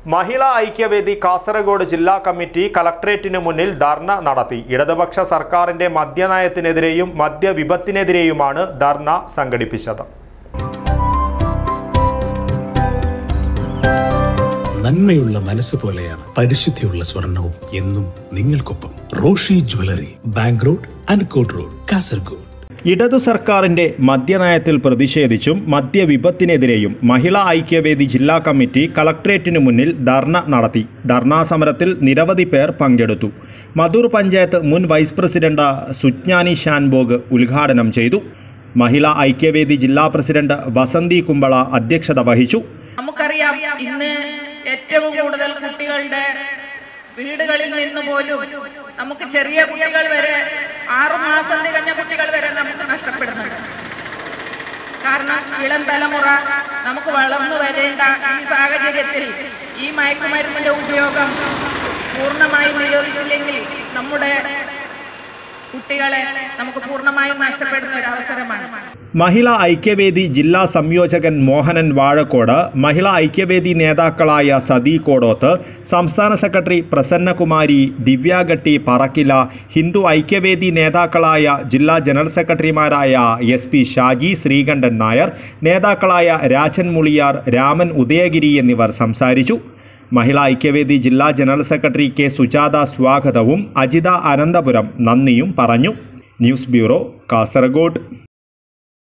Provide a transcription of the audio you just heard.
മഹിളാ ഐക്യവേദി കാസർഗോഡ് ജില്ലാ കമ്മിറ്റി കലക്ട്രേറ്റിന് മുന്നിൽ ധർണ നടത്തി ഇടതുപക്ഷ സർക്കാരിന്റെ മദ്യനയത്തിനെതിരെയും മദ്യവിപത്തിനെതിരെയുമാണ് ധർണ സംഘടിപ്പിച്ചത് നന്മയുള്ള മനസ്സ് പോലെയാണ് പരിശുദ്ധിയുള്ള സ്വർണവും എന്നും നിങ്ങൾക്കൊപ്പം Roshi jewellery bank road Ankot road Kasaragod ഇടതു സർക്കാരിന്റെ മദ്യനയത്തിൽ പ്രതിഷേധിച്ചും മദ്യവിപത്തിനെതിരെയും മഹിളാ ഐക്യവേദി ജില്ലാ കമ്മിറ്റി കളക്ട്രേറ്റിന് മുന്നിൽ ധർണ നടത്തി ധർണാ സമരത്തിൽ നിരവധി പേർ പങ്കെടുത്തു മധൂർ പഞ്ചായത്ത് മുൻ വൈസ് പ്രസിഡന്റ് സുജ്ഞാനി ഷാൻബോഗ് ഉദ്ഘാടനം ചെയ്തു മഹിളാ ഐക്യവേദി ജില്ലാ പ്രസിഡന്റ് വസന്തി കുമ്പള അധ്യക്ഷത വഹിച്ചു നമുക്കറിയാം ഇന്ന് ഏറ്റവും കൂടുതൽ കുട്ടികളുടെ വീടുകളിൽ നിന്ന് പോലും നമുക്ക് ചെറിയ കുട്ടികൾ വരെ ആറു മാസം തികഞ്ഞ കുട്ടികൾ വരെ നമുക്ക് നഷ്ടപ്പെടുന്നുണ്ട് കാരണം ഇളം തലമുറ നമുക്ക് വളർന്നു വരേണ്ട ഈ സാഹചര്യത്തിൽ ഈ മയക്കുമരുന്നിന്റെ ഉപയോഗം പൂർണ്ണമായി നിരോധിച്ചില്ലെങ്കിൽ നമ്മുടെ കുട്ടികളെ നമുക്ക് പൂർണ്ണമായും നഷ്ടപ്പെടുന്ന ഒരു അവസരമാണ് മഹിളാ ഐക്യവേദി ജില്ലാ സംയോജകൻ മോഹനൻ വാഴക്കോട് മഹിളാ ഐക്യവേദി നേതാക്കളായ സതി കോടോത്ത് സംസ്ഥാന സെക്രട്ടറി പ്രസന്നകുമാരി ദിവ്യാഗട്ടി പറക്കില ഹിന്ദു ഐക്യവേദി നേതാക്കളായ ജില്ലാ ജനറൽ സെക്രട്ടറിമാരായ എസ് പി ഷാജി ശ്രീകണ്ഠൻ നായർ നേതാക്കളായ രാജൻ മുളിയാർ രാമൻ ഉദയഗിരി എന്നിവർ സംസാരിച്ചു മഹിളാ ഐക്യവേദി ജില്ലാ ജനറൽ സെക്രട്ടറി കെ സുജാത സ്വാഗതവും അജിത അനന്തപുരം നന്ദിയും പറഞ്ഞു ന്യൂസ് ബ്യൂറോ കാസർഗോഡ്